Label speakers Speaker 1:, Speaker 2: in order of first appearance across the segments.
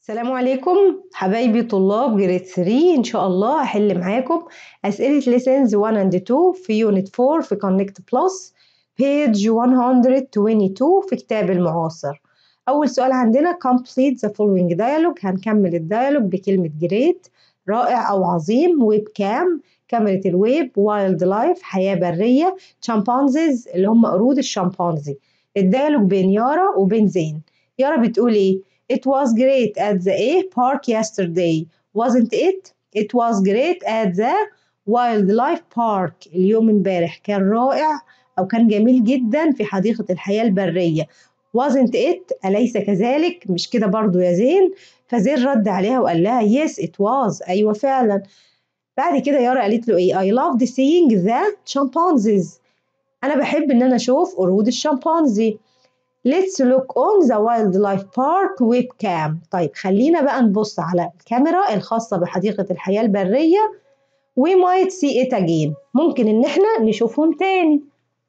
Speaker 1: السلام عليكم حبايبي طلاب جريد 3 ان شاء الله هحل معاكم اسئله lessons 1 and 2 في يونت 4 في connect plus page 122 في كتاب المعاصر اول سؤال عندنا complete the following dialogue هنكمل الديالوج بكلمه جريت رائع او عظيم ويب كام كاميرا الويب وايلد لايف حياه بريه شامبانزيز اللي هم قرود الشمبانزي الديالوج بين يارا وبين زين يارا بتقول ايه It was great at the A park yesterday, wasn't it? It was great at the wildlife park. اليوم امبارح كان رائع أو كان جميل جدا في حديقة الحياة البرية. wasn't it? أليس كذلك؟ مش كده برضو يا زين؟ فزين رد عليها وقال لها yes it was. أيوة فعلا. بعد كده يارا قالت له إيه؟ I loved seeing the chimpanzees. أنا بحب إن أنا أشوف قرود الشمبانزي. Let's look on the wildlife park webcam. طيب خلينا بقى نبص على الكاميرا الخاصة بحديقة الحياة البرية we might see it again. ممكن إن إحنا نشوفهم تاني.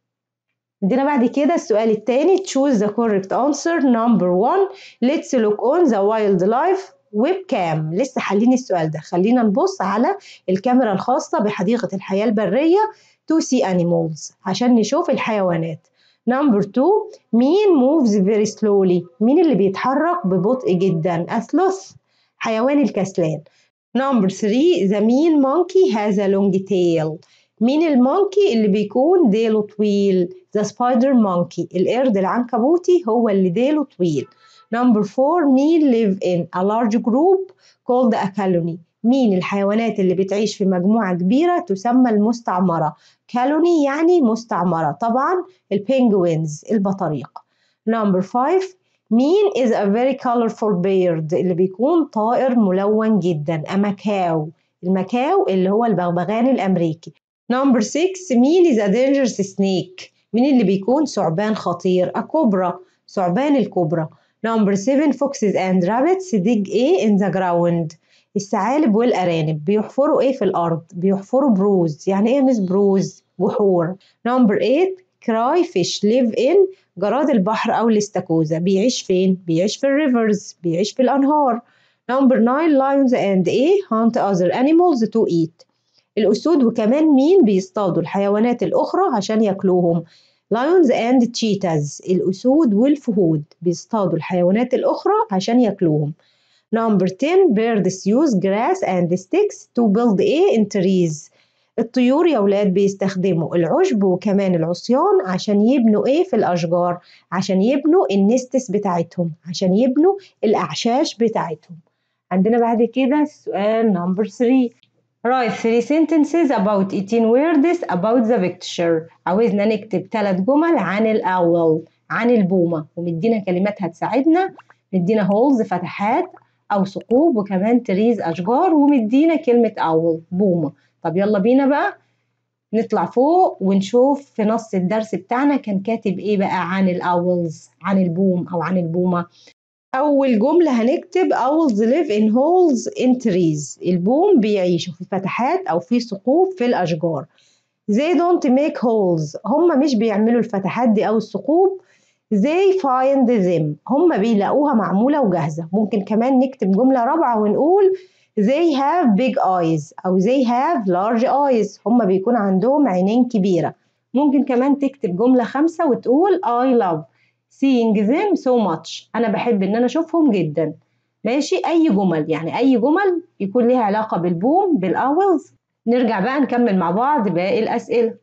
Speaker 1: عندنا بعد كده السؤال التاني choose the correct answer number one let's look on the wildlife webcam لسه حلين السؤال ده خلينا نبص على الكاميرا الخاصة بحديقة الحياة البرية to see animals عشان نشوف الحيوانات نمبر 2 مين moves very slowly مين اللي بيتحرك ببطء جدا أثلث حيوان الكسلان نمبر 3 the mean monkey has a long tail مين المونكي اللي بيكون ديله طويل the spider monkey القرد العنكبوتي هو اللي ديله طويل نمبر 4 مين live in a large group called a colony مين الحيوانات اللي بتعيش في مجموعة كبيرة تسمى المستعمرة كالوني يعني مستعمرة طبعا البينجوينز البطاريق نمبر 5 مين is a very colorful bird اللي بيكون طائر ملون جدا أماكاو المكاو اللي هو البغبغان الأمريكي نمبر 6 مين is a dangerous snake مين اللي بيكون ثعبان خطير أكوبرا ثعبان الكوبرا نمبر 7 foxes and rabbits dig a in the ground الثعالب والأرانب بيحفروا إيه في الأرض؟ بيحفروا بروز، يعني إيه مس بروز؟ بحور. نمبر 8 كراي فيش ليف إن جراد البحر أو الاستاكوزا بيعيش فين؟ بيعيش في الريفرز، بيعيش في الأنهار. نمبر 9 lions and إيه hunt other animals to eat. الأسود وكمان مين بيصطادوا الحيوانات الأخرى عشان ياكلوهم؟ lions and cheetahs الأسود والفهود بيصطادوا الحيوانات الأخرى عشان ياكلوهم. Number 10 birds use grass and sticks to build a in trees. الطيور يا ولاد بيستخدموا العشب وكمان العصيان عشان يبنوا ايه في الأشجار عشان يبنوا النستس بتاعتهم عشان يبنوا الأعشاش بتاعتهم عندنا بعد كده السؤال نمبر 3 Write three sentences about 18 words about the picture عاوزنا نكتب ثلاث جمل عن الأول عن البومة ومدينا كلمات هتساعدنا مدينا هولز فتحات أو ثقوب وكمان تريز أشجار ومدينا كلمة أول بومة طب يلا بينا بقى نطلع فوق ونشوف في نص الدرس بتاعنا كان كاتب إيه بقى عن الأولز عن البوم أو عن البومة أول جملة هنكتب owls live in holes in trees البوم بيعيشوا في فتحات أو في ثقوب في الأشجار they don't make holes هم مش بيعملوا الفتحات دي أو الثقوب they find them هم بيلاقوها معمولة وجاهزة ممكن كمان نكتب جملة رابعة ونقول they have big eyes أو they have large eyes هم بيكون عندهم عينين كبيرة ممكن كمان تكتب جملة خمسة وتقول I love seeing them so much أنا بحب إن أنا أشوفهم جدا ماشي أي جمل يعني أي جمل يكون ليها علاقة بالبوم بالأولز نرجع بقى نكمل مع بعض باقي الأسئلة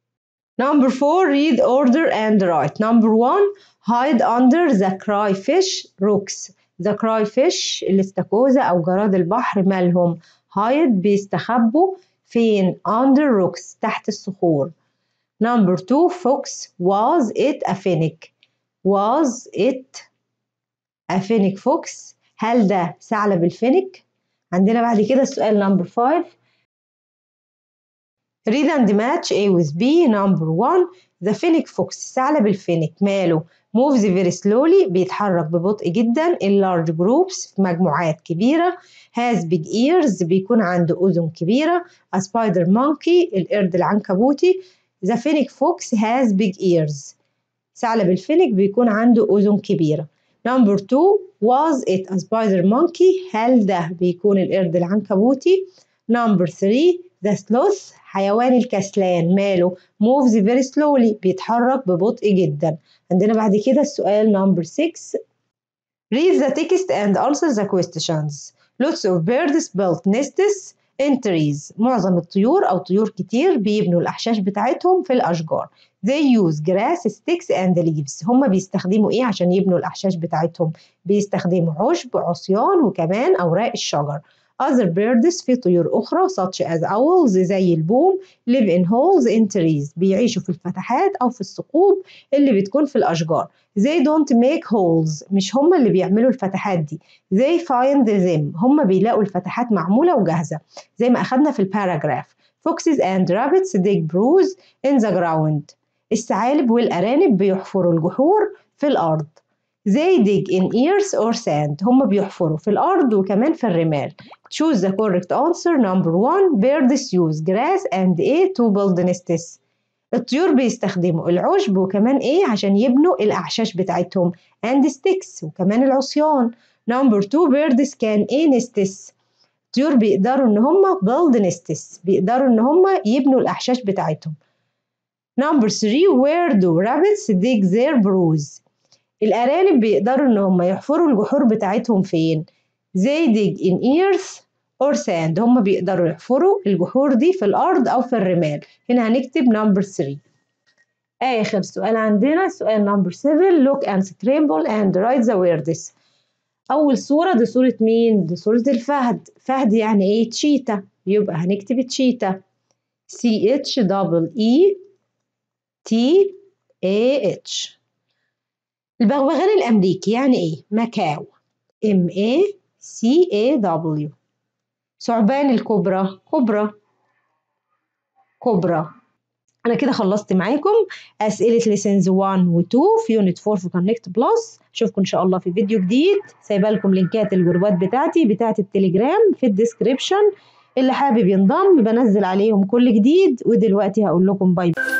Speaker 1: Number four, read order and write. Number one, hide under the crayfish rocks. The crayfish الاستاكوزا أو جراد البحر مالهم hide بيستخبوا فين under rocks تحت الصخور. Number two, fox was it a fennec. Was it a fennec fox. هل ده ثعلب الفينيك؟ عندنا بعد كده السؤال number five. read and match A with B number one the fennec fox ثعلب الفينيك ماله moves very slowly بيتحرك ببطء جدا in large groups في مجموعات كبيرة has big ears بيكون عنده أذن كبيرة a spider monkey القرد العنكبوتي the fennec fox has big ears ثعلب الفينيك بيكون عنده أذن كبيرة number two was it a spider monkey هل ده بيكون القرد العنكبوتي number three the sloth حيوان الكسلان ماله moves very slowly بيتحرك ببطء جدا عندنا بعد كده السؤال number six read the text and answer the questions lots of birds built nests in trees معظم الطيور أو طيور كتير بيبنوا الأحشاش بتاعتهم في الأشجار they use grass sticks and leaves هم بيستخدموا إيه عشان يبنوا الأحشاش بتاعتهم بيستخدموا عشب عصيان وكمان أوراق الشجر other birds في طيور أخرى such as owls زي البوم live in holes in trees بيعيشوا في الفتحات أو في الثقوب اللي بتكون في الأشجار they don't make holes مش هم اللي بيعملوا الفتحات دي they find them هم بيلاقوا الفتحات معمولة وجاهزة زي ما أخدنا في الباراجراف foxes and rabbits dig burrows in the ground الثعالب والأرانب بيحفروا الجحور في الأرض They dig in earth or sand هم بيحفروا في الأرض وكمان في الرمال Choose the correct answer number one birds use grass and a to build nests الطيور بيستخدموا العشب وكمان ايه عشان يبنوا الأعشاش بتاعتهم and sticks وكمان العصيان number two birds can a nests الطيور بيقدروا ان هم build nests بيقدروا ان هم يبنوا الأحشاش بتاعتهم number three where do rabbits dig their burrows الأرانب بيقدروا إن هم يحفروا الجحور بتاعتهم فين؟ they dig in earth or sand هم بيقدروا يحفروا الجحور دي في الأرض أو في الرمال هنا هنكتب number 3 آخر سؤال عندنا سؤال number 7 look and scramble and write the words أول صورة دي صورة مين؟ دي صورة الفهد فهد يعني إيه؟ تشيتا يبقى هنكتب تشيتا C H double E T A H البغبغان الأمريكي يعني إيه؟ ماكاو M A C A W ثعبان الكبرى كبرى كبرى أنا كده خلصت معاكم أسئلة ليسنز 1 و 2 في يونت 4 في كونكت بلس أشوفكم إن شاء الله في فيديو جديد سايبه لكم لينكات الجروبات بتاعتي بتاعت التليجرام في الديسكريبشن اللي حابب ينضم بنزل عليهم كل جديد ودلوقتي هقول لكم باي باي